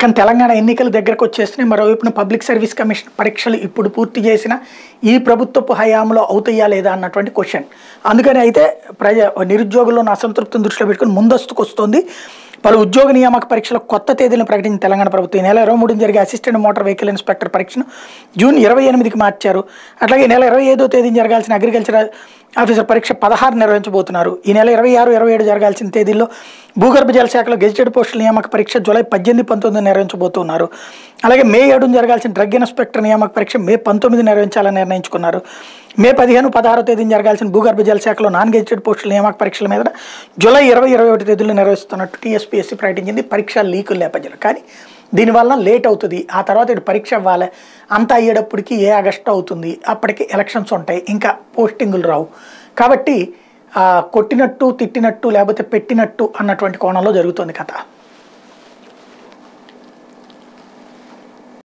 పక్కన తెలంగాణ ఎన్నికలు దగ్గరకు వచ్చేస్తున్నాయి మరోవైపున పబ్లిక్ సర్వీస్ కమిషన్ పరీక్షలు ఇప్పుడు పూర్తి చేసిన ఈ ప్రభుత్వపు హయాంలో అవుతాయా లేదా అన్నటువంటి క్వశ్చన్ అందుకని అయితే ప్రజా నిరుద్యోగుల్లో ఉన్న అసంతృప్తిని దృష్టిలో పెట్టుకుని ముందస్తుకు వస్తుంది పలు ఉద్యోగ నియామక పరీక్షల కొత్త తేదీలను ప్రకటించిన తెలంగాణ ప్రభుత్వం ఈ నెల ఇరవై మూడున జరిగే అసిస్టెంట్ మోటార్ వెహికల్ ఇన్స్పెక్టర్ పరీక్షను జూన్ ఇరవై ఎనిమిదికి మార్చారు అట్లాగే ఈ నెల ఇరవై ఐదో తేదీన జరగాల్సిన అగ్రికల్చర్ ఆఫీసర్ పరీక్ష పదహారు నిర్వహించబోతున్నారు ఈ నెల ఇరవై ఆరు ఇరవై ఏడు జరగాల్సిన తేదీల్లో భూగర్భ జల శాఖలో గెజిటెడ్ పోస్టుల నియామక పరీక్ష జూలై పద్దెనిమిది పంతొమ్మిది నిర్వహించబోతున్నారు అలాగే మే ఏడున జరగాల్సిన డ్రగ్ ఇన్స్పెక్టర్ నియామక పరీక్ష మే పంతొమ్మిది నిర్వహించాలని నిర్ణయించుకున్నారు మే పదిహేను పదహారో తేదీన జరగాల్సిన భూగర్భ జల శాఖలో నాన్ గెజిటెడ్ పోస్టుల నియామక పరీక్షల మీద జూలై ఇరవై ఇరవై ఒకటి తేదీలో నిర్వహిస్తున్నట్టు టీఎస్పీఎస్సీ ప్రకటించింది పరీక్ష లీకుల నేపథ్యంలో కానీ దీనివల్ల లేట్ అవుతుంది ఆ తర్వాత ఇటు పరీక్ష అవ్వాలి అంతా అయ్యేటప్పటికి ఏ ఆగస్టు అవుతుంది అప్పటికి ఎలక్షన్స్ ఉంటాయి ఇంకా పోస్టింగులు రావు కాబట్టి ఆ, కొట్టినట్టు తిట్టినట్టు లేకపోతే పెట్టినట్టు అన్నటువంటి కోణంలో జరుగుతుంది కథ